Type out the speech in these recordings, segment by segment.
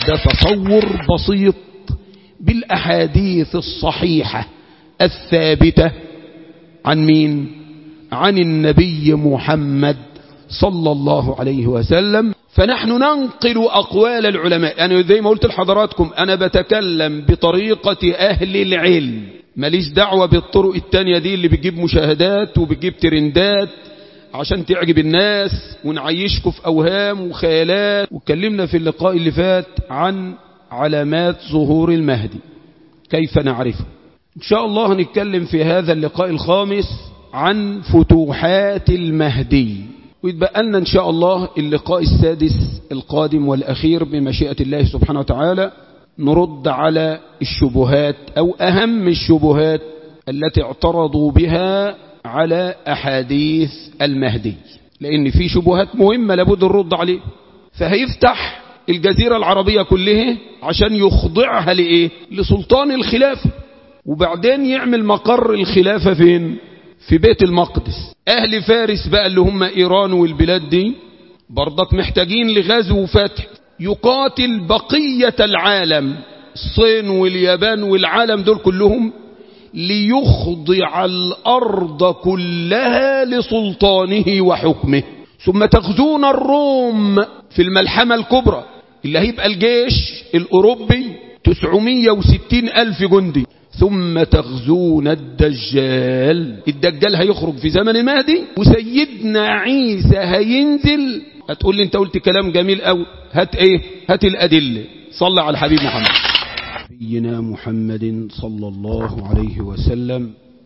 ده تصور بسيط بالأحاديث الصحيحة الثابتة عن مين عن النبي محمد صلى الله عليه وسلم فنحن ننقل أقوال العلماء أنا زي ما قلت لحضراتكم أنا بتكلم بطريقة أهل العلم ماليش دعوة بالطرق التانية دي اللي بتجيب مشاهدات وبتجيب ترندات عشان تعجب الناس ونعيشكم في أوهام وخيالات واتكلمنا في اللقاء اللي فات عن علامات ظهور المهدي كيف نعرفه إن شاء الله هنتكلم في هذا اللقاء الخامس عن فتوحات المهدي ويتبقى لنا إن شاء الله اللقاء السادس القادم والأخير بمشيئة الله سبحانه وتعالى نرد على الشبهات أو أهم الشبهات التي اعترضوا بها على أحاديث المهدي لأن في شبهات مهمة لابد الرد عليه فهيفتح الجزيرة العربية كلها عشان يخضعها لإيه لسلطان الخلافة وبعدين يعمل مقر الخلافة فين في بيت المقدس أهل فارس بقى اللي هم إيران والبلاد دي برضك محتاجين لغزو وفتح يقاتل بقية العالم الصين واليابان والعالم دول كلهم ليخضع الأرض كلها لسلطانه وحكمه ثم تغزون الروم في الملحمة الكبرى اللي هيبقى الجيش الأوروبي 960 ألف جندي ثم تغزون الدجال الدجال هيخرج في زمن المهدي وسيدنا عيسى هينزل هتقول لي انت قلت كلام جميل قوي هات ايه هات الأدلة صلى على الحبيب محمد نبينا محمد صلى الله عليه وسلم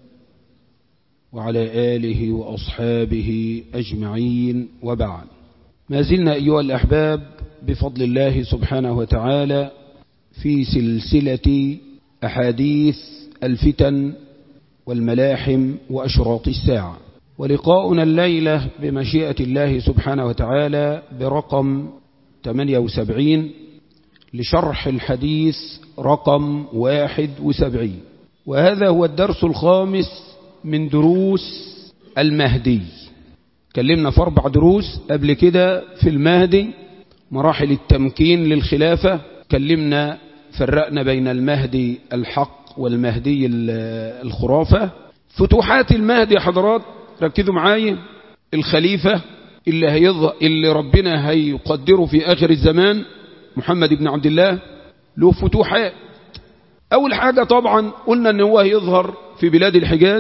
وعلى آله وأصحابه أجمعين وبعد ما زلنا أيها الأحباب بفضل الله سبحانه وتعالى في سلسلة أحاديث الفتن والملاحم وأشراط الساعة ولقاؤنا الليلة بمشيئة الله سبحانه وتعالى برقم 78 لشرح الحديث رقم 71 وهذا هو الدرس الخامس من دروس المهدي كلمنا في أربع دروس قبل كده في المهدي مراحل التمكين للخلافة كلمنا فرقنا بين المهدي الحق والمهدي الخرافة فتوحات المهدي يا حضرات ركزوا معايا الخليفة اللي, هيض... اللي ربنا هيقدره في آخر الزمان محمد بن عبد الله له فتوحات أول حاجة طبعا قلنا أنه هو هيظهر في بلاد الحجاز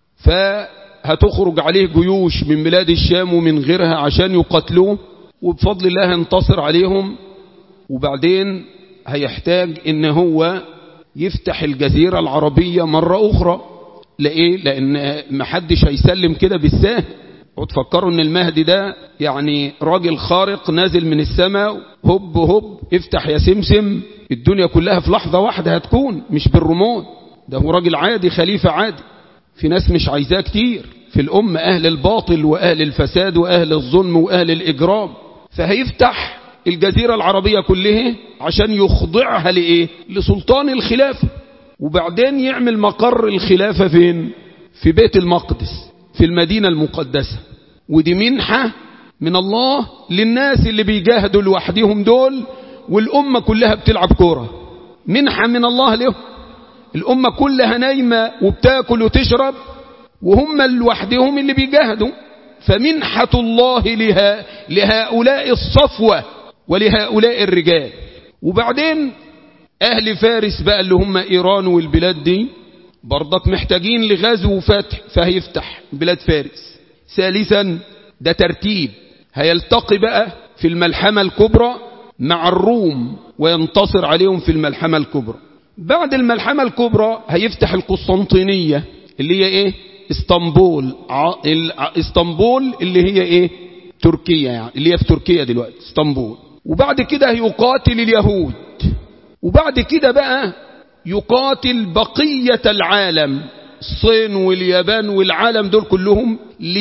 فهتخرج عليه جيوش من بلاد الشام ومن غيرها عشان يقتلوه وبفضل الله ينتصر عليهم وبعدين هيحتاج ان هو يفتح الجزيرة العربية مرة اخرى لإيه لان محدش هيسلم كده بالسهل وتفكروا ان المهدي ده يعني راجل خارق نازل من السماء هب هب افتح يا سمسم الدنيا كلها في لحظة واحدة هتكون مش بالرموز ده هو راجل عادي خليفة عادي في ناس مش عايزاه كتير في الأمة أهل الباطل وأهل الفساد وأهل الظلم وأهل الإجرام فهيفتح الجزيرة العربية كلها عشان يخضعها لإيه لسلطان الخلافة وبعدين يعمل مقر الخلافة فين في بيت المقدس في المدينة المقدسة ودي منحة من الله للناس اللي بيجاهدوا لوحدهم دول والأمة كلها بتلعب كورة منحة من الله لهم الأمة كلها نايمة وبتاكل وتشرب وهم لوحدهم اللي بيجاهدوا فمنحة الله لها لهؤلاء الصفوة ولهؤلاء الرجال وبعدين أهل فارس بقى اللي هم إيران والبلاد دي برضك محتاجين لغزو وفتح فهيفتح بلاد فارس ثالثا ده ترتيب هيلتقي بقى في الملحمة الكبرى مع الروم وينتصر عليهم في الملحمة الكبرى بعد الملحمة الكبرى هيفتح القسطنطينية اللي هي ايه اسطنبول ع... ال... اسطنبول اللي هي ايه تركيا يعني اللي هي في تركيا دلوقتي اسطنبول وبعد كده هيقاتل اليهود وبعد كده بقى يقاتل بقية العالم الصين واليابان والعالم دول كلهم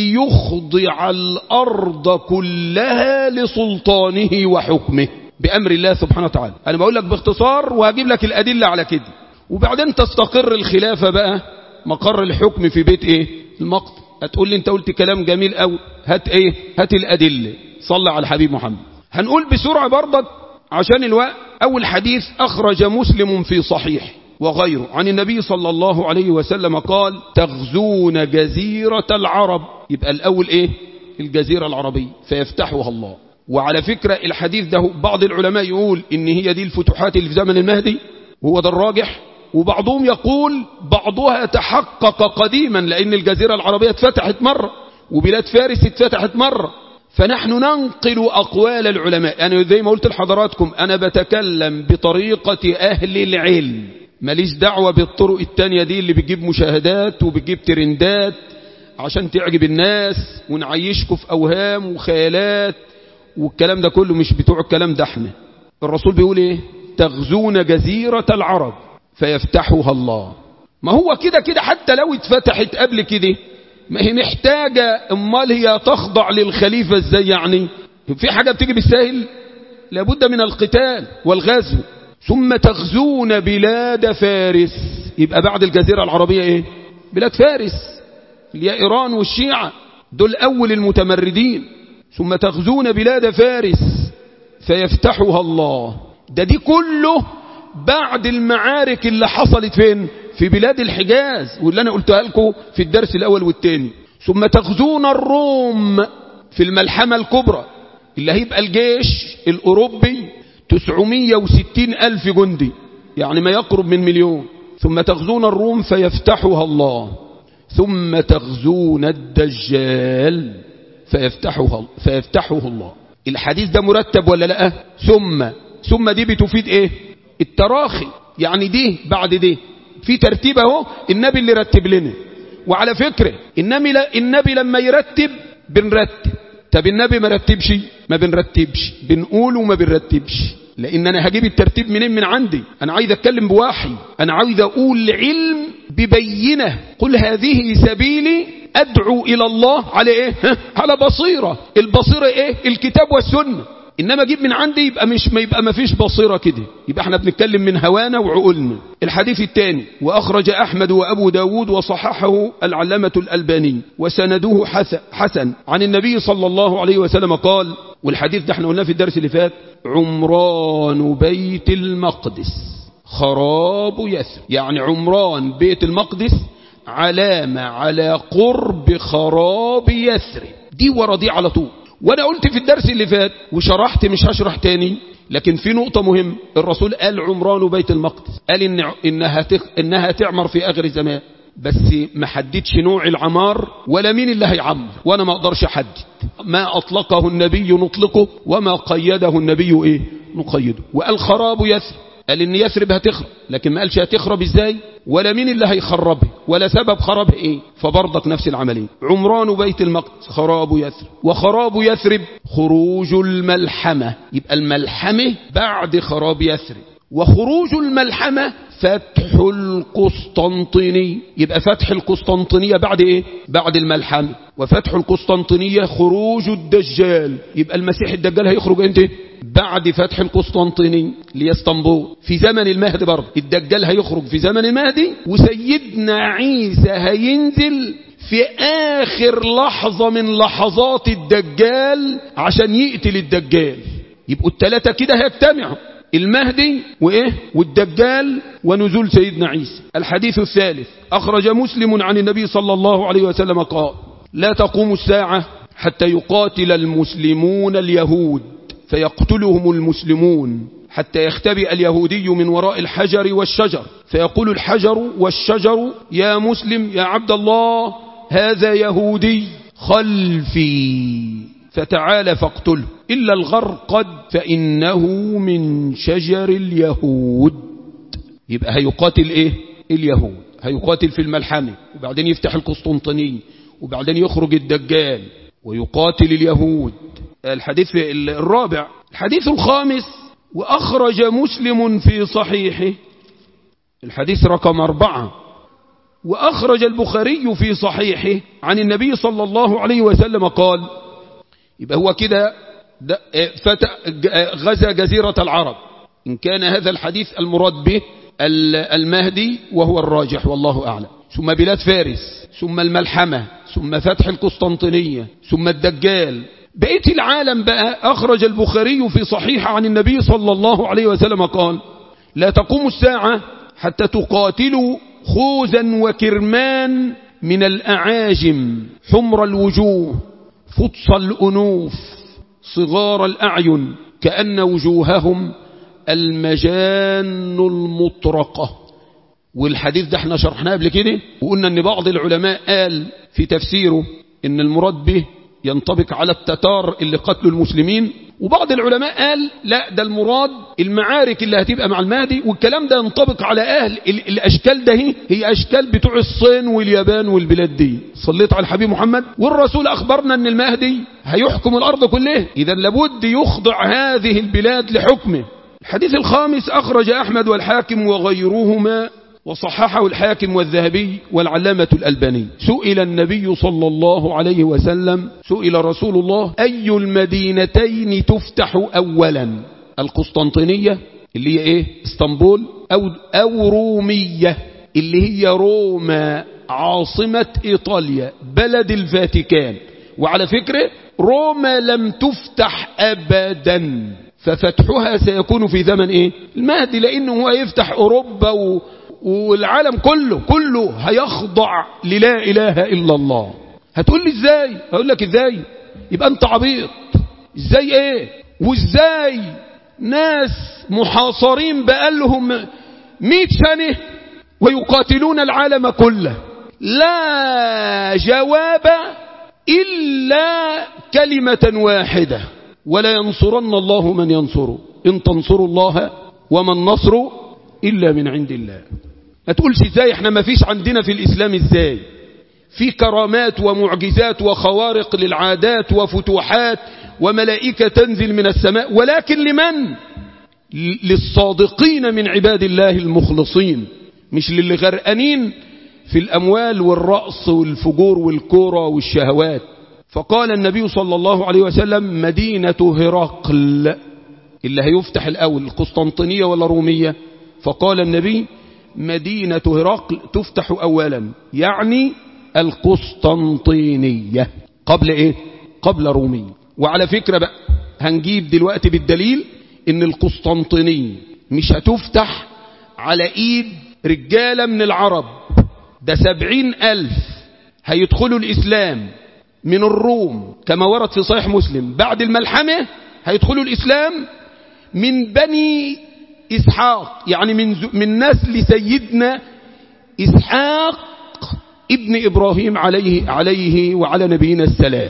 ليخضع الأرض كلها لسلطانه وحكمه بأمر الله سبحانه وتعالى أنا بقول لك باختصار وهجيب لك الأدلة على كده وبعدين تستقر الخلافة بقى مقر الحكم في بيت ايه المقت هتقول لي انت قلت كلام جميل قوي هات ايه هات الأدلة صلى على الحبيب محمد هنقول بسرعة برضك عشان الوقت أول حديث أخرج مسلم في صحيح وغيره عن النبي صلى الله عليه وسلم قال تغزون جزيرة العرب يبقى الأول إيه الجزيرة العربية فيفتحها الله وعلى فكرة الحديث ده بعض العلماء يقول إن هي دي الفتوحات اللي في زمن المهدي وهو ده الراجح وبعضهم يقول بعضها تحقق قديما لأن الجزيرة العربية اتفتحت مرة وبلاد فارس اتفتحت مرة فنحن ننقل أقوال العلماء أنا زي ما قلت لحضراتكم أنا بتكلم بطريقة أهل العلم ماليش دعوة بالطرق التانية دي اللي بتجيب مشاهدات وبتجيب ترندات عشان تعجب الناس ونعيشكم في أوهام وخيالات والكلام ده كله مش بتوع الكلام ده احنا الرسول بيقول ايه تغزون جزيرة العرب فيفتحها الله ما هو كده كده حتى لو اتفتحت قبل كده ما هي محتاجة امال هي تخضع للخليفة ازاي يعني في حاجة بتيجي بالسهل لابد من القتال والغزو ثم تغزون بلاد فارس يبقى بعد الجزيرة العربية ايه بلاد فارس اللي هي ايران والشيعة دول اول المتمردين ثم تغزون بلاد فارس فيفتحها الله ده دي كله بعد المعارك اللي حصلت فين في بلاد الحجاز واللي انا قلتها لكم في الدرس الاول والثاني ثم تغزون الروم في الملحمة الكبرى اللي هيبقى الجيش الاوروبي 960 الف جندي يعني ما يقرب من مليون ثم تغزون الروم فيفتحها الله ثم تغزون الدجال فيفتحه, فيفتحه الله الحديث ده مرتب ولا لا ثم ثم دي بتفيد ايه التراخي يعني دي بعد دي في ترتيب اهو النبي اللي رتب لنا وعلى فكرة النبي, لا النبي لما يرتب بنرتب طب النبي ما رتبش ما بنرتبش بنقول وما بنرتبش لان انا هجيب الترتيب منين من عندي انا عايز اتكلم بوحي انا عايز اقول علم ببينه قل هذه سبيلي ادعو الى الله على ايه ها؟ على بصيرة البصيرة ايه الكتاب والسنة انما اجيب من عندي يبقى مش ما يبقى ما فيش بصيرة كده يبقى احنا بنتكلم من هوانا وعقولنا الحديث الثاني واخرج احمد وابو داود وصححه العلامة الالباني وسنده حسن عن النبي صلى الله عليه وسلم قال والحديث ده احنا قلناه في الدرس اللي فات عمران بيت المقدس خراب يثرب يعني عمران بيت المقدس علامة على قرب خراب يثرب دي ورا دي على طول وانا قلت في الدرس اللي فات وشرحت مش هشرح تاني لكن في نقطة مهم الرسول قال عمران بيت المقدس قال إن إنها, تخ... إنها تعمر في آخر الزمان بس ما حددش نوع العمار ولا مين اللي هيعمر وانا ما اقدرش احدد ما اطلقه النبي نطلقه وما قيده النبي ايه نقيده وقال خراب يثرب قال ان يثرب هتخرب لكن ما قالش هتخرب ازاي ولا مين اللي هيخربها ولا سبب خربها ايه فبرضك نفس العملية عمران بيت المقدس خراب يثرب وخراب يثرب خروج الملحمة يبقى الملحمة بعد خراب يثرب وخروج الملحمة فتح القسطنطينية يبقى فتح القسطنطينية بعد ايه بعد الملحمة وفتح القسطنطينية خروج الدجال يبقى المسيح الدجال هيخرج انت بعد فتح القسطنطينية ليسطنبول في زمن المهدي برضه الدجال هيخرج في زمن المهدي وسيدنا عيسى هينزل في آخر لحظة من لحظات الدجال عشان يقتل الدجال يبقوا التلاتة كده هيجتمعوا المهدي وإيه والدجال ونزول سيدنا عيسى الحديث الثالث أخرج مسلم عن النبي صلى الله عليه وسلم قال لا تقوم الساعة حتى يقاتل المسلمون اليهود فيقتلهم المسلمون حتى يختبئ اليهودي من وراء الحجر والشجر فيقول الحجر والشجر يا مسلم يا عبد الله هذا يهودي خلفي فتعال فاقتله إلا الغرقد فإنه من شجر اليهود يبقى هيقاتل إيه اليهود هيقاتل في الملحمة وبعدين يفتح القسطنطينية وبعدين يخرج الدجال ويقاتل اليهود الحديث الرابع الحديث الخامس وأخرج مسلم في صحيحه الحديث رقم أربعة وأخرج البخاري في صحيحه عن النبي صلى الله عليه وسلم قال يبقى هو كده غزا جزيرة العرب إن كان هذا الحديث المراد به المهدي وهو الراجح والله أعلم ثم بلاد فارس ثم الملحمة ثم فتح القسطنطينية ثم الدجال بقيت العالم بقى أخرج البخاري في صحيح عن النبي صلى الله عليه وسلم قال لا تقوم الساعة حتى تقاتلوا خوزا وكرمان من الأعاجم حمر الوجوه فطس الأنوف صغار الأعين كأن وجوههم المجان المطرقة والحديث ده احنا شرحناه قبل كده وقلنا ان بعض العلماء قال في تفسيره ان المراد به ينطبق على التتار اللي قتلوا المسلمين وبعض العلماء قال لا ده المراد المعارك اللي هتبقى مع المهدي والكلام ده ينطبق على أهل الأشكال ده هي, هي أشكال بتوع الصين واليابان والبلاد دي صليت على الحبيب محمد والرسول أخبرنا أن المهدي هيحكم الأرض كلها إذا لابد يخضع هذه البلاد لحكمه الحديث الخامس أخرج أحمد والحاكم وغيرهما وصححه الحاكم والذهبي والعلامة الألباني سئل النبي صلى الله عليه وسلم سئل رسول الله أي المدينتين تفتح أولا القسطنطينية اللي هي إيه اسطنبول أو, أو رومية اللي هي روما عاصمة إيطاليا بلد الفاتيكان وعلى فكرة روما لم تفتح أبدا ففتحها سيكون في زمن إيه المهدي لأنه هو يفتح أوروبا و والعالم كله كله هيخضع للا إله إلا الله هتقول لي ازاي اقول لك ازاي يبقى انت عبيط ازاي ايه وازاي ناس محاصرين بقالهم مئة سنة ويقاتلون العالم كله لا جواب إلا كلمة واحدة ولا ينصرن الله من ينصره إن تنصروا الله وما النصر إلا من عند الله ما تقولش ازاي احنا ما فيش عندنا في الإسلام ازاي في كرامات ومعجزات وخوارق للعادات وفتوحات وملائكة تنزل من السماء ولكن لمن للصادقين من عباد الله المخلصين مش للي غرقانين في الأموال والرأس والفجور والكورة والشهوات فقال النبي صلى الله عليه وسلم مدينة هرقل اللي هيفتح الأول القسطنطينية ولا رومية فقال النبي مدينة هرقل تفتح أولا يعني القسطنطينية قبل إيه قبل رومية وعلى فكرة بقى هنجيب دلوقتي بالدليل ان القسطنطينية مش هتفتح على ايد رجالة من العرب ده سبعين ألف هيدخلوا الإسلام من الروم كما ورد في صحيح مسلم بعد الملحمة هيدخلوا الإسلام من بني إسحاق يعني من, من نسل سيدنا إسحاق ابن إبراهيم عليه, عليه وعلى نبينا السلام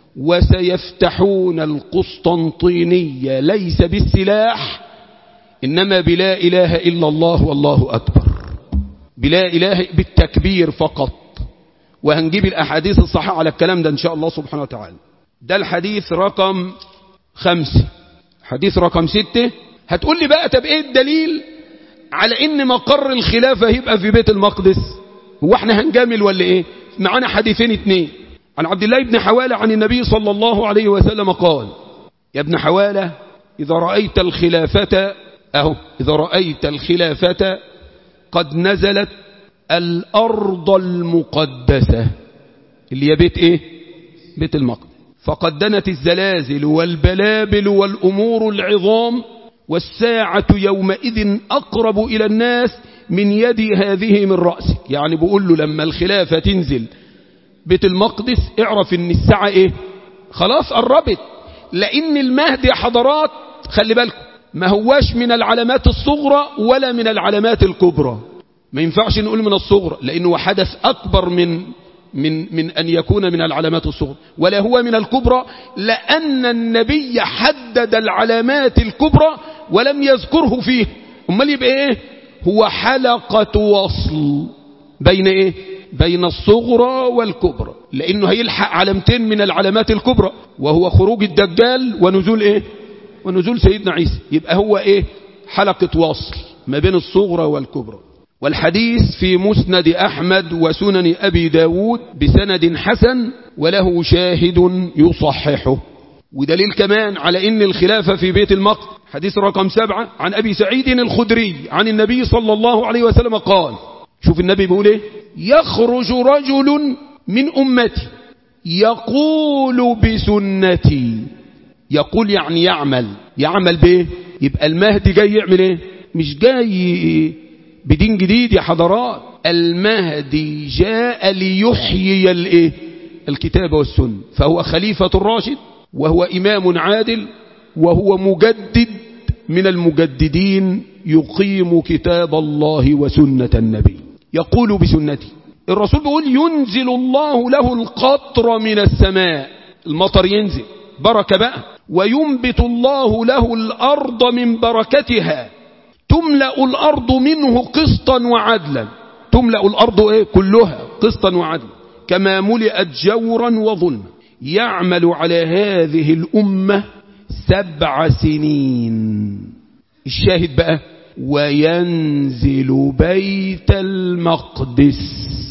وسيفتحون القسطنطينية ليس بالسلاح إنما بلا إله إلا الله والله أكبر بلا إله بالتكبير فقط وهنجيب الأحاديث الصحيحة على الكلام ده إن شاء الله سبحانه وتعالى ده الحديث رقم خمسة حديث رقم ستة هتقول لي بقى طب ايه الدليل على ان مقر الخلافة يبقى في بيت المقدس هو احنا هنجامل ولا ايه معانا حديثين اتنين عن عبد الله بن حوالة عن النبي صلى الله عليه وسلم قال يا ابن حوالة إذا رأيت الخلافة أهو إذا رأيت الخلافة قد نزلت الأرض المقدسة اللي هي بيت إيه بيت المقدس فقد دنت الزلازل والبلابل والأمور العظام والساعة يومئذ أقرب إلى الناس من يد هذه من رأسك يعني بقول له لما الخلافة تنزل بيت المقدس اعرف ان الساعة ايه خلاص قربت لان المهدي حضرات خلي بالكم ما هواش من العلامات الصغرى ولا من العلامات الكبرى ما ينفعش نقول من الصغرى لانه حدث اكبر من من من ان يكون من العلامات الصغرى ولا هو من الكبرى لان النبي حدد العلامات الكبرى ولم يذكره فيه امال يبقى ايه هو حلقة وصل بين ايه بين الصغرى والكبرى لانه هيلحق علامتين من العلامات الكبرى وهو خروج الدجال ونزول ايه ونزول سيدنا عيسى يبقى هو ايه حلقة وصل ما بين الصغرى والكبرى والحديث في مسند أحمد وسنن أبي داود بسند حسن وله شاهد يصححه ودليل كمان على ان الخلافة في بيت المقدس حديث رقم سبعة عن أبي سعيد الخدري عن النبي صلى الله عليه وسلم قال شوف النبي بيقول ايه يخرج رجل من أمتي يقول بسنتي يقول يعني يعمل يعمل بايه يبقى المهدي جاي يعمل ايه مش جاي بدين جديد يا حضرات المهدي جاء ليحيي الايه الكتاب والسنة فهو خليفة الراشد وهو إمام عادل وهو مجدد من المجددين يقيم كتاب الله وسنة النبي يقول بسنتي الرسول بيقول ينزل الله له القطر من السماء المطر ينزل بركة بقى وينبت الله له الأرض من بركتها تملأ الأرض منه قسطا وعدلا تملأ الأرض إيه؟ كلها قسطا وعدلا كما ملئت جورا وظلما يعمل على هذه الأمة سبع سنين الشاهد بقى وينزل بيت المقدس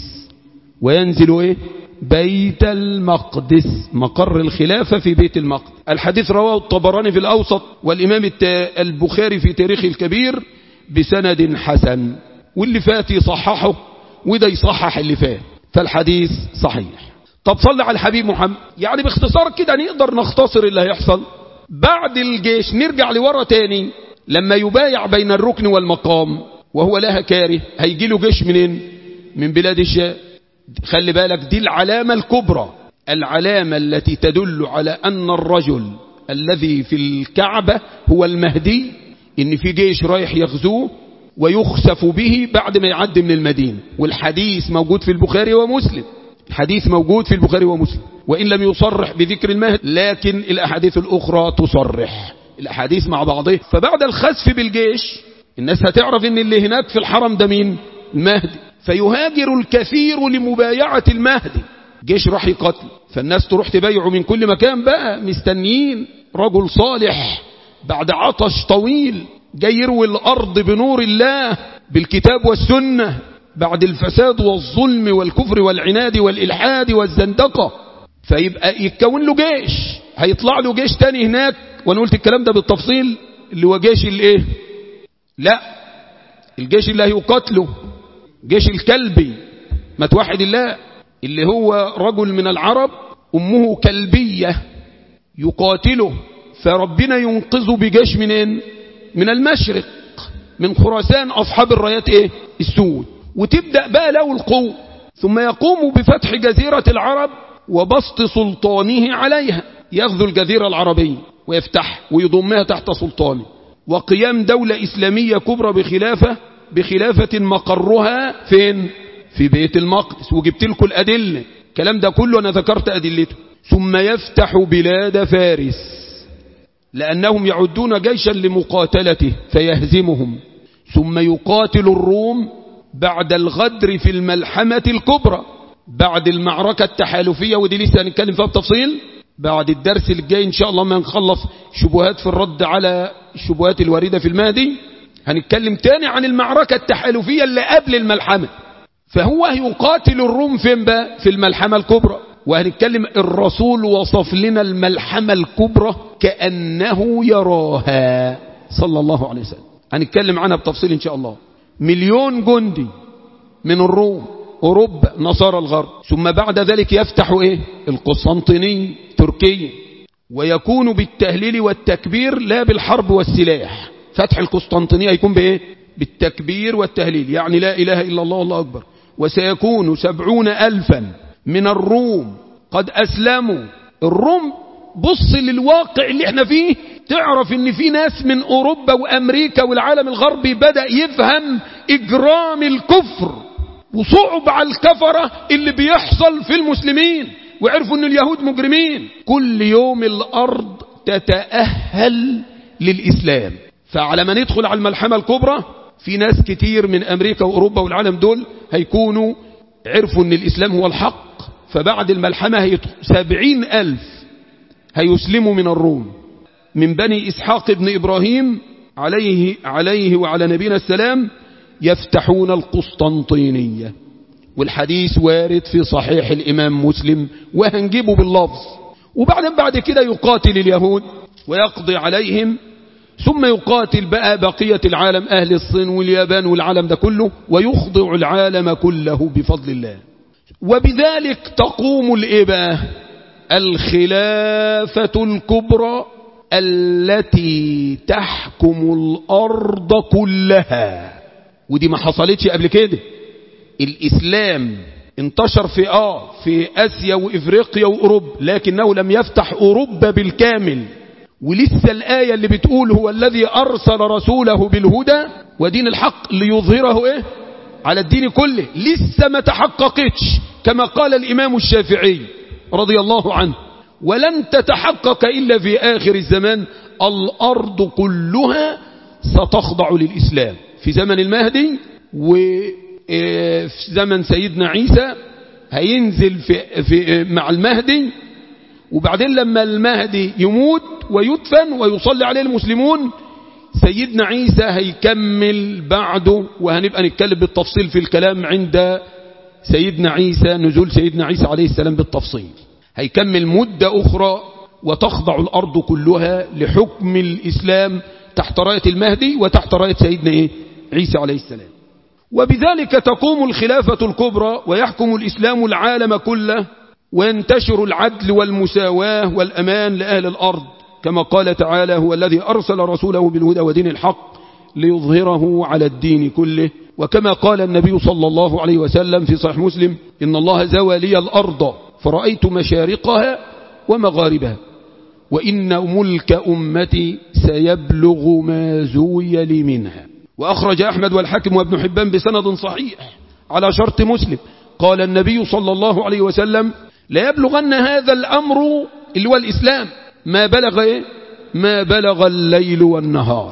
وينزل ايه بيت المقدس مقر الخلافة في بيت المقدس الحديث رواه الطبراني في الأوسط والإمام البخاري في تاريخ الكبير بسند حسن واللي فات يصححه وده يصحح اللي فات فالحديث صحيح طب صلي على الحبيب محمد يعني باختصار كده نقدر نختصر اللي هيحصل بعد الجيش نرجع لورا تاني لما يبايع بين الركن والمقام وهو لها كاره هيجي له جيش منين من بلاد الشام خلي بالك دي العلامة الكبرى العلامة التي تدل على أن الرجل الذي في الكعبة هو المهدي إن في جيش رايح يغزوه ويخسف به بعد ما يعدي من المدينة والحديث موجود في البخاري ومسلم الحديث موجود في البخاري ومسلم وإن لم يصرح بذكر المهد لكن الأحاديث الأخرى تصرح الأحاديث مع بعضها فبعد الخسف بالجيش الناس هتعرف ان اللي هناك في الحرم ده مين المهدي فيهاجر الكثير لمبايعة المهدي جيش راح يقتل فالناس تروح تبايعه من كل مكان بقى مستنيين رجل صالح بعد عطش طويل جاي يروي الأرض بنور الله بالكتاب والسنة بعد الفساد والظلم والكفر والعناد والإلحاد والزندقة فيبقى يتكون له جيش هيطلع له جيش تاني هناك وانا قلت الكلام ده بالتفصيل اللي هو جيش الايه لا الجيش اللي هيقاتله جيش الكلبي ما توحد الله اللي هو رجل من العرب امه كلبية يقاتله فربنا ينقذه بجيش منين من المشرق من خراسان اصحاب الرايات ايه السود وتبدأ بقى له القوة ثم يقوم بفتح جزيرة العرب وبسط سلطانه عليها يغزو الجزيرة العربية ويفتح ويضمها تحت سلطانه وقيام دولة إسلامية كبرى بخلافة بخلافة مقرها فين في بيت المقدس وجبت لكم الأدلة الكلام ده كله أنا ذكرت أدلته ثم يفتح بلاد فارس لأنهم يعدون جيشا لمقاتلته فيهزمهم ثم يقاتل الروم بعد الغدر في الملحمة الكبرى بعد المعركة التحالفية ودي لسه هنتكلم فيها بتفصيل بعد الدرس الجاي إن شاء الله ما نخلص شبهات في الرد على الشبهات الواردة في المهدي هنتكلم تاني عن المعركة التحالفية اللي قبل الملحمة فهو يقاتل الروم فين بقى في الملحمة الكبرى وهنتكلم الرسول وصف لنا الملحمة الكبرى كأنه يراها صلى الله عليه وسلم هنتكلم عنها بتفصيل إن شاء الله مليون جندي من الروم أوروبا نصارى الغرب ثم بعد ذلك يفتح إيه القسطنطينية تركيا ويكون بالتهليل والتكبير لا بالحرب والسلاح فتح القسطنطينية يكون بإيه بالتكبير والتهليل يعني لا إله إلا الله الله أكبر وسيكون سبعون ألفا من الروم قد أسلموا الروم بص للواقع اللي احنا فيه تعرف ان في ناس من اوروبا وامريكا والعالم الغربي بدأ يفهم اجرام الكفر وصعب على الكفرة اللي بيحصل في المسلمين وعرفوا ان اليهود مجرمين كل يوم الارض تتأهل للاسلام فعلى ما ندخل على الملحمة الكبرى في ناس كتير من امريكا واوروبا والعالم دول هيكونوا عرفوا ان الاسلام هو الحق فبعد الملحمة هيدخل سبعين الف هيسلموا من الروم من بني إسحاق ابن إبراهيم عليه, عليه وعلى نبينا السلام يفتحون القسطنطينية والحديث وارد في صحيح الإمام مسلم وهنجيبه باللفظ وبعدين بعد كده يقاتل اليهود ويقضي عليهم ثم يقاتل بقى بقية العالم أهل الصين واليابان والعالم ده كله ويخضع العالم كله بفضل الله وبذلك تقوم الإباه الخلافة الكبرى التي تحكم الأرض كلها ودي ما حصلتش قبل كده الإسلام انتشر في آه في آسيا وإفريقيا وأوروبا لكنه لم يفتح أوروبا بالكامل ولسه الآية اللي بتقول هو الذي أرسل رسوله بالهدى ودين الحق ليظهره إيه على الدين كله لسه ما تحققتش كما قال الإمام الشافعي رضي الله عنه ولن تتحقق إلا في آخر الزمان الأرض كلها ستخضع للإسلام في زمن المهدي وفي زمن سيدنا عيسى هينزل في في مع المهدي وبعدين لما المهدي يموت ويدفن ويصلي عليه المسلمون سيدنا عيسى هيكمل بعده وهنبقى نتكلم بالتفصيل في الكلام عند سيدنا عيسى نزول سيدنا عيسى عليه السلام بالتفصيل هيكمل مدة أخرى وتخضع الأرض كلها لحكم الإسلام تحت راية المهدي وتحت راية سيدنا إيه؟ عيسى عليه السلام وبذلك تقوم الخلافة الكبرى ويحكم الإسلام العالم كله وينتشر العدل والمساواة والأمان لأهل الأرض كما قال تعالى هو الذي أرسل رسوله بالهدى ودين الحق ليظهره على الدين كله وكما قال النبي صلى الله عليه وسلم في صحيح مسلم إن الله زوى لي الأرض فرأيت مشارقها ومغاربها وإن ملك أمتي سيبلغ ما زوي لي منها وأخرج أحمد والحاكم وابن حبان بسند صحيح على شرط مسلم قال النبي صلى الله عليه وسلم لا يبلغن هذا الأمر اللي هو الإسلام ما بلغ إيه؟ ما بلغ الليل والنهار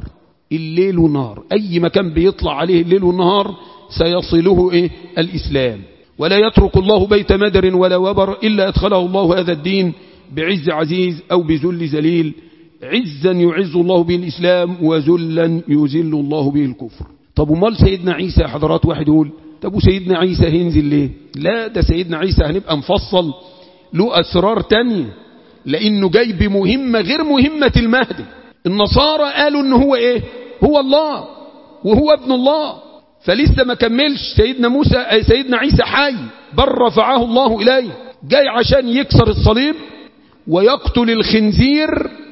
الليل والنهار أي مكان بيطلع عليه الليل والنهار سيصله إيه؟ الإسلام ولا يترك الله بيت مدر ولا وبر إلا أدخله الله هذا الدين بعز عزيز أو بذل ذليل عزا يعز الله به الإسلام وذلا يذل الله به الكفر طب ومال سيدنا عيسى حضرات واحد يقول طب وسيدنا عيسى هينزل ليه لا ده سيدنا عيسى هنبقى مفصل له أسرار تانية لأنه جاي بمهمة غير مهمة المهدي النصارى قالوا انه هو ايه هو الله وهو ابن الله فلسه ما كملش سيدنا موسى سيدنا عيسى حي بل رفعه الله إليه جاي عشان يكسر الصليب ويقتل الخنزير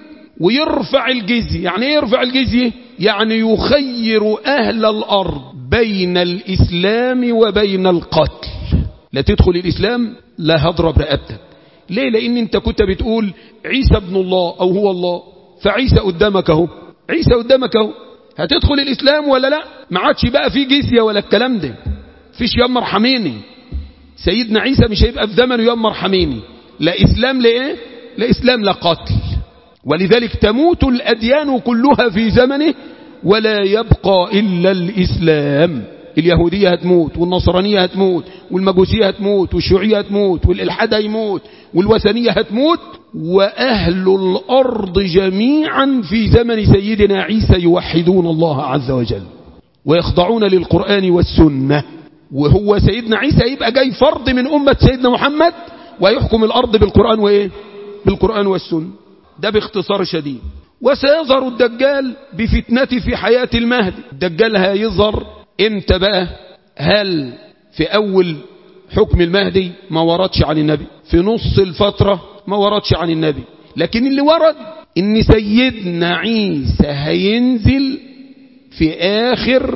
ويرفع الجزية يعني ايه يرفع الجزية يعني يخير أهل الأرض بين الإسلام وبين القتل لا تدخل الإسلام لا هضرب رقبتك ليه لأن انت كنت بتقول عيسى ابن الله أو هو الله فعيسى قدامك اهو عيسى قدامك اهو هتدخل الإسلام ولا لا ما عادش بقى في جزية ولا الكلام ده فيش يمر حميني سيدنا عيسى مش هيبقى في زمنه يمر حميني لا إسلام لإيه لا إسلام لا قتل ولذلك تموت الأديان كلها في زمنه ولا يبقى إلا الإسلام اليهودية هتموت والنصرانية هتموت والمجوسية هتموت والشيوعية هتموت والإلحاد هيموت والوثنية هتموت وأهل الأرض جميعا في زمن سيدنا عيسى يوحدون الله عز وجل ويخضعون للقرآن والسنة وهو سيدنا عيسى يبقى جاي فرد من أمة سيدنا محمد ويحكم الأرض بالقرآن وإيه بالقرآن والسنة ده باختصار شديد وسيظهر الدجال بفتنته في حياة المهدي الدجال هيظهر امتى بقى هل في أول حكم المهدي ما وردش عن النبي في نص الفترة ما وردش عن النبي لكن اللي ورد ان سيدنا عيسى هينزل في آخر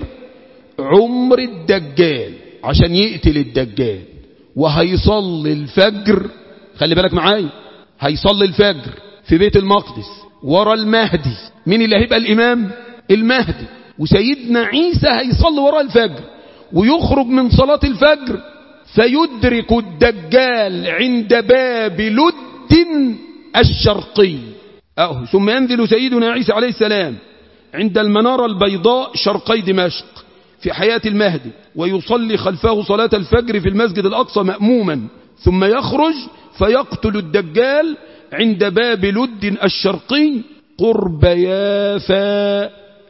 عمر الدجال عشان يقتل الدجال وهيصلي الفجر خلي بالك معايا هيصلي الفجر في بيت المقدس ورا المهدي مين اللي هيبقى الإمام المهدي وسيدنا عيسى هيصلي ورا الفجر ويخرج من صلاة الفجر فيدرك الدجال عند باب لد الشرقي أهو ثم ينزل سيدنا عيسى عليه السلام عند المنارة البيضاء شرقي دمشق في حياة المهدي ويصلي خلفه صلاة الفجر في المسجد الأقصى مأموما ثم يخرج فيقتل الدجال عند باب لد الشرقي قرب يافا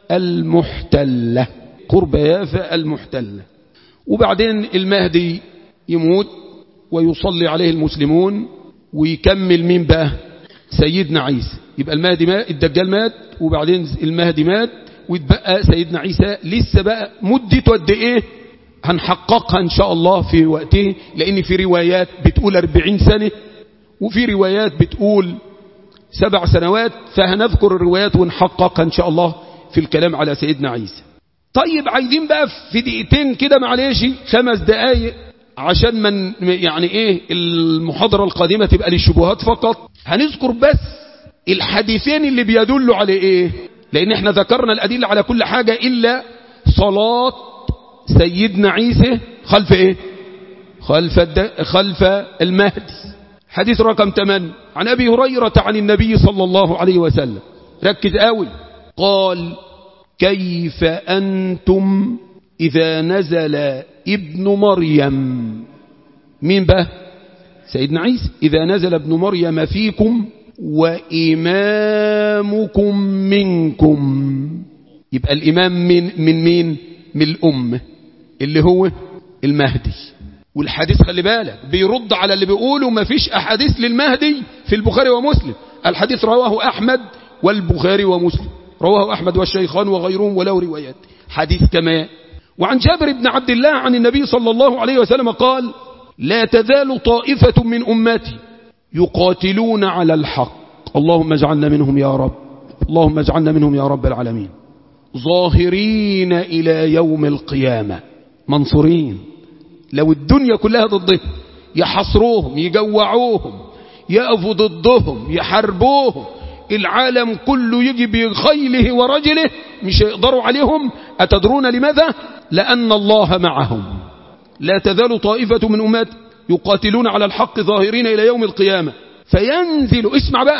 المحتلة قرب يافا المحتلة وبعدين المهدي يموت ويصلي عليه المسلمون ويكمل مين بقى سيدنا عيسى يبقى المهدي مات الدجال مات وبعدين المهدي مات ويتبقى سيدنا عيسى لسه بقى مدته قد ايه هنحققها إن شاء الله في وقته لأن في روايات بتقول أربعين سنة وفي روايات بتقول سبع سنوات فهنذكر الروايات ونحققها إن شاء الله في الكلام على سيدنا عيسى طيب عايزين بقى في دقيقتين كده معلش خمس دقايق عشان من يعني ايه المحاضرة القادمة تبقى للشبهات فقط هنذكر بس الحديثين اللي بيدلوا على ايه لان احنا ذكرنا الادلة على كل حاجة الا صلاة سيدنا عيسى خلف ايه خلف, الد... خلف المهدي حديث رقم 8 عن ابي هريرة عن النبي صلى الله عليه وسلم ركز قوي قال كيف أنتم إذا نزل ابن مريم مين بقى سيدنا عيسى إذا نزل ابن مريم فيكم وإمامكم منكم يبقى الإمام من, من مين من الأمة اللي هو المهدي والحديث خلي بالك بيرد على اللي بيقولوا ما فيش أحاديث للمهدي في البخاري ومسلم الحديث رواه أحمد والبخاري ومسلم رواه أحمد والشيخان وغيرهم ولو روايات حديث كما وعن جابر بن عبد الله عن النبي صلى الله عليه وسلم قال لا تزال طائفة من أمتي يقاتلون على الحق اللهم اجعلنا منهم يا رب اللهم اجعلنا منهم يا رب العالمين ظاهرين إلى يوم القيامة منصورين لو الدنيا كلها ضدهم يحصروهم يجوعوهم يقفوا ضدهم يحاربوهم العالم كله يجي بخيله ورجله مش يقدروا عليهم أتدرون لماذا لأن الله معهم لا تزال طائفة من أمات يقاتلون على الحق ظاهرين إلى يوم القيامة فينزل اسمع بقى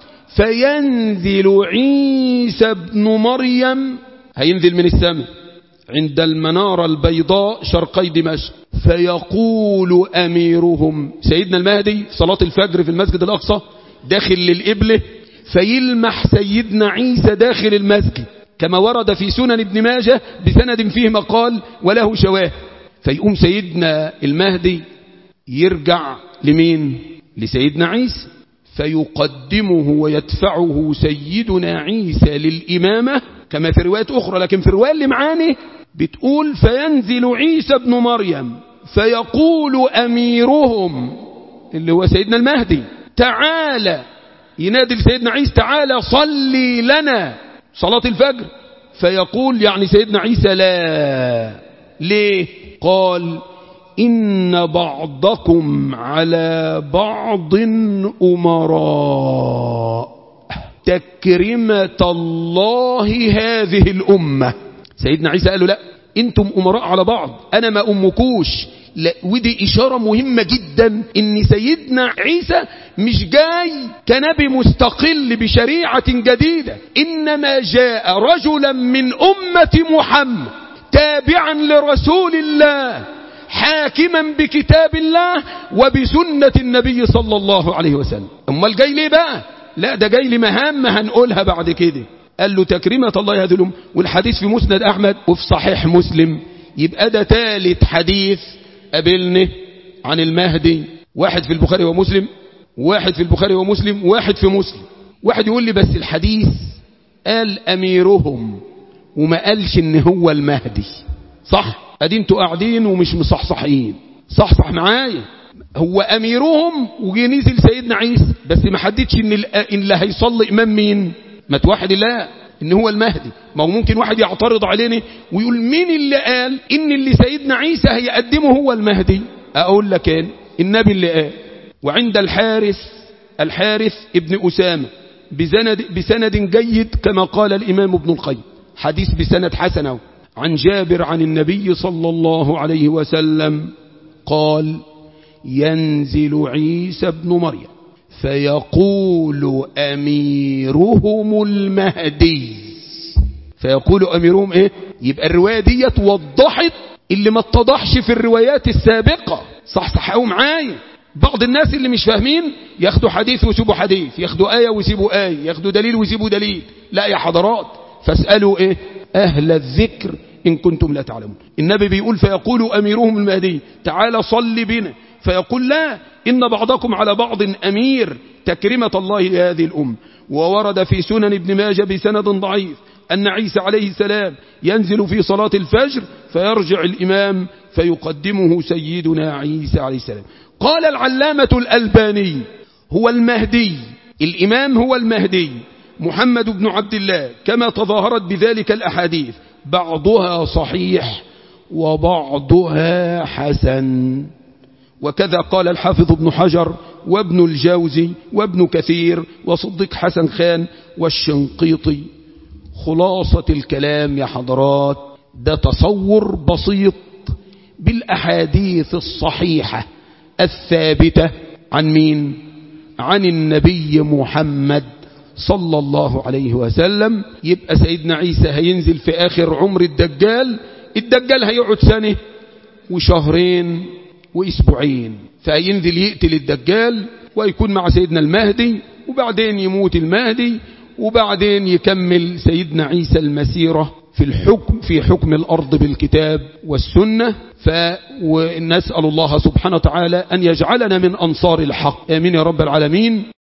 فينزل عيسى ابن مريم هينزل من السماء عند المنارة البيضاء شرقي دمشق فيقول أميرهم سيدنا المهدي صلاة الفجر في المسجد الأقصى داخل للإبلة فيلمح سيدنا عيسى داخل المسجد كما ورد في سنن ابن ماجه بسند فيه مقال وله شواه فيقوم سيدنا المهدي يرجع لمين لسيدنا عيسى فيقدمه ويدفعه سيدنا عيسى للإمامة كما في روايات أخرى لكن في الرواية اللي معاني بتقول فينزل عيسى ابن مريم فيقول أميرهم اللي هو سيدنا المهدي تعالى ينادي لسيدنا عيسى تعالى صلي لنا صلاة الفجر فيقول يعني سيدنا عيسى لا ليه قال إن بعضكم على بعض أمراء تكرمة الله هذه الأمة سيدنا عيسى قال له لا انتم أمراء على بعض أنا ما أمكوش لا ودي إشارة مهمة جدا إن سيدنا عيسى مش جاي كنبي مستقل بشريعة جديدة إنما جاء رجلا من أمة محمد تابعا لرسول الله حاكما بكتاب الله وبسنة النبي صلى الله عليه وسلم امال جاي ليه بقى لا ده جاي لمهام هنقولها بعد كده قال له تكريمة الله هذه الأم والحديث في مسند أحمد وفي صحيح مسلم يبقى ده ثالث حديث قابلني عن المهدي واحد في البخاري ومسلم واحد في البخاري ومسلم واحد في مسلم واحد يقول لي بس الحديث قال أميرهم وما قالش ان هو المهدي صح ادي انتوا قاعدين ومش مصحصحين صحصح معايا هو اميرهم وجي نزل سيدنا عيسى بس ما حددش ان ان اللي هيصلي امام مين ما توحد الله ان هو المهدي ما هو ممكن واحد يعترض علينا ويقول مين اللي قال ان اللي سيدنا عيسى هيقدمه هو المهدي اقول لك كان النبي اللي قال وعند الحارث الحارث ابن أسامة بسند, بسند جيد كما قال الإمام ابن القيم حديث بسند حسن عن جابر عن النبي صلى الله عليه وسلم قال ينزل عيسى بن مريم فيقول أميرهم المهدي فيقول أميرهم إيه يبقى الرواية دي وضحت اللي ما اتضحش في الروايات السابقة صح صحقوا معايا بعض الناس اللي مش فاهمين ياخدوا حديث ويسيبوا حديث ياخدوا آية ويسيبوا آية ياخدوا دليل ويسيبوا دليل لا يا حضرات فاسألوا إيه أهل الذكر إن كنتم لا تعلمون النبي بيقول فيقول أميرهم المهدي تعالى صل بنا فيقول لا إن بعضكم على بعض أمير تكرمة الله لهذه الأم وورد في سنن ابن ماجه بسند ضعيف أن عيسى عليه السلام ينزل في صلاة الفجر فيرجع الإمام فيقدمه سيدنا عيسى عليه السلام قال العلامة الألباني هو المهدي الإمام هو المهدي محمد بن عبد الله كما تظاهرت بذلك الأحاديث بعضها صحيح وبعضها حسن وكذا قال الحافظ ابن حجر وابن الجوزي وابن كثير وصديق حسن خان والشنقيطي خلاصة الكلام يا حضرات ده تصور بسيط بالأحاديث الصحيحة الثابتة عن مين عن النبي محمد صلى الله عليه وسلم يبقى سيدنا عيسى هينزل في آخر عمر الدجال الدجال هيقعد سنة وشهرين واسبوعين فينزل يقتل الدجال ويكون مع سيدنا المهدي وبعدين يموت المهدي وبعدين يكمل سيدنا عيسى المسيرة في الحكم في حكم الأرض بالكتاب والسنة فنسأل الله سبحانه وتعالى أن يجعلنا من أنصار الحق آمين يا رب العالمين